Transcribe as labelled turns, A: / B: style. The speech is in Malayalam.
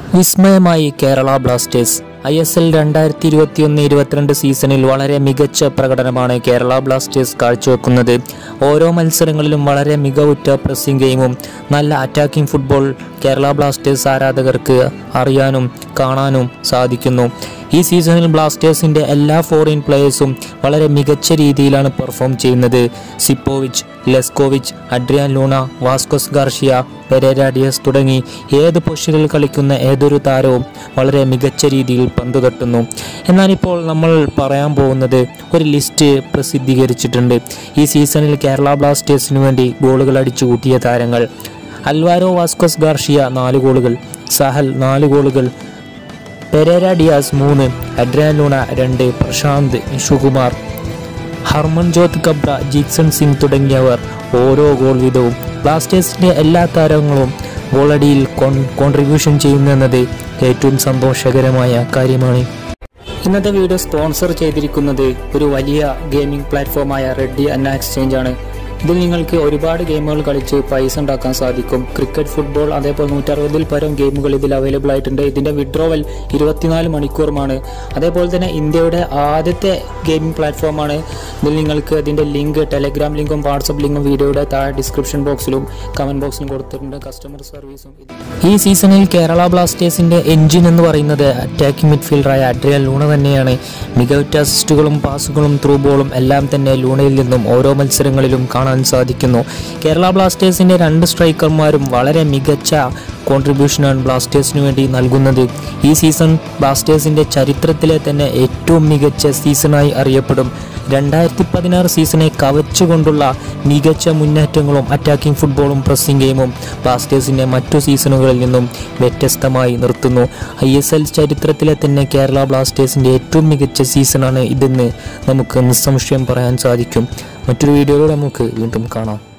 A: വിസ്മയമായി Kerala Blasters I S L രണ്ടായിരത്തി ഇരുപത്തിയൊന്ന് ഇരുപത്തിരണ്ട് സീസണിൽ വളരെ മികച്ച പ്രകടനമാണ് കേരള ബ്ലാസ്റ്റേഴ്സ് കാഴ്ചവെക്കുന്നത് ഓരോ മത്സരങ്ങളിലും വളരെ മികവുറ്റ പ്രസ്സിംഗ് ഗെയിമും നല്ല അറ്റാക്കിംഗ് ഫുട്ബോൾ കേരള ബ്ലാസ്റ്റേഴ്സ് ആരാധകർക്ക് അറിയാനും കാണാനും സാധിക്കുന്നു ഈ സീസണിൽ ബ്ലാസ്റ്റേഴ്സിൻ്റെ എല്ലാ ഫോറിൻ പ്ലേയേഴ്സും വളരെ മികച്ച രീതിയിലാണ് പെർഫോം ചെയ്യുന്നത് Sipovic Leskovic Adrian Luna Vazquez Garcia Pereyra Diaz തുടങ്ങി ഏത് പൊസിഷനിൽ കളിക്കുന്ന ഏതൊരു താരവും വളരെ മികച്ച രീതിയിൽ പന്ത് തട്ടുന്നു എന്നാൽ ഇപ്പോൾ നമ്മൾ പറയാൻ പോകുന്നത് ഒരു ലിസ്റ്റ് പ്രസിദ്ധീകരിച്ചിട്ടുണ്ട് ഈ സീസണിൽ കേരള ബ്ലാസ്റ്റേഴ്സിന് വേണ്ടി ഗോളുകൾ അടിച്ചു കൂട്ടിയ താരങ്ങൾ അൽവാരോ വാസ്കോസ് ഗാർഷിയ നാല് ഗോളുകൾ സഹൽ നാല് ഗോളുകൾ പെരേര ഡിയാസ് മൂന്ന് അഡ്രിയാൻ ലൂണ രണ്ട് പ്രശാന്ത് സുകുമാർ ഹർമൻജോത് കബ്ര ജീക്സൺ സിംഗ് തുടങ്ങിയവർ ഓരോ ഗോൾ വീതവും ബ്ലാസ്റ്റേഴ്സിൻ്റെ എല്ലാ താരങ്ങളും ഗോളടിയിൽ കോൺ കോൺട്രിബ്യൂഷൻ ചെയ്യുന്നെന്നത് ഏറ്റവും സന്തോഷകരമായ കാര്യമാണ് ഇന്നത്തെ വീഡിയോ സ്പോൺസർ ചെയ്തിരിക്കുന്നത് ഒരു വലിയ ഗെയിമിംഗ് പ്ലാറ്റ്ഫോമായ റെഡ്ഡി അന്ന എക്സ്ചേഞ്ച് ആണ് ഇതിൽ നിങ്ങൾക്ക് ഒരുപാട് ഗെയിമുകൾ കളിച്ച് പൈസ ഉണ്ടാക്കാൻ സാധിക്കും ക്രിക്കറ്റ് ഫുട്ബോൾ അതേപോലെ നൂറ്ററുപതിൽ പരം ഗെയിമുകൾ ഇതിൽ അവൈലബിൾ ആയിട്ടുണ്ട് ഇതിന്റെ വിഡ്രോവൽ ഇരുപത്തിനാല് മണിക്കൂറുമാണ് അതേപോലെ തന്നെ ഇന്ത്യയുടെ ആദ്യത്തെ ഗെയിമിംഗ് പ്ലാറ്റ്ഫോമാണ് ഇതിൽ നിങ്ങൾക്ക് അതിന്റെ ലിങ്ക് ടെലഗ്രാം ലിങ്കും വാട്സപ്പ് ലിങ്കും വീഡിയോയുടെ താഴെ ഡിസ്ക്രിപ്ഷൻ ബോക്സിലും കമന്റ് ബോക്സിലും കൊടുത്തിട്ടുണ്ട് കസ്റ്റമർ സർവീസും ഈ സീസണിൽ കേരള ബ്ലാസ്റ്റേഴ്സിന്റെ എഞ്ചിൻ എന്ന് പറയുന്നത് അറ്റാക്കിംഗ് മിഡ്ഫീൽഡറായ അഡ്രിയൽ ലൂണ തന്നെയാണ് മികവുറ്റ അസിസ്റ്റുകളും പാസുകളും ത്രൂ ബോളും എല്ലാം തന്നെ ലൂണയിൽ നിന്നും ഓരോ മത്സരങ്ങളിലും കാണാൻ സാധിക്കുന്നു കേരള ബ്ലാസ്റ്റേഴ്സിന്റെ രണ്ട് സ്ട്രൈക്കർമാരും വളരെ മികച്ച കോൺട്രിബ്യൂഷനാണ് ബ്ലാസ്റ്റേഴ്സിന് വേണ്ടി നൽകുന്നത് ഈ സീസൺ ബ്ലാസ്റ്റേഴ്സിന്റെ ചരിത്രത്തിലെ തന്നെ ഏറ്റവും മികച്ച സീസണായി അറിയപ്പെടും രണ്ടായിരത്തി പതിനാറ് സീസണെ കവച്ചുകൊണ്ടുള്ള മികച്ച മുന്നേറ്റങ്ങളും അറ്റാക്കിംഗ് ഫുട്ബോളും പ്രസ്സിംഗ് ഗെയിമും ബ്ലാസ്റ്റേഴ്സിൻ്റെ മറ്റു സീസണുകളിൽ നിന്നും വ്യത്യസ്തമായി നിർത്തുന്നു ഐ എസ് എൽ ചരിത്രത്തിലെ തന്നെ കേരള ബ്ലാസ്റ്റേഴ്സിൻ്റെ ഏറ്റവും മികച്ച സീസണാണ് ഇതെന്ന് നമുക്ക് നിസ്സംശയം പറയാൻ സാധിക്കും മറ്റൊരു വീഡിയോയിലൂടെ നമുക്ക് വീണ്ടും കാണാം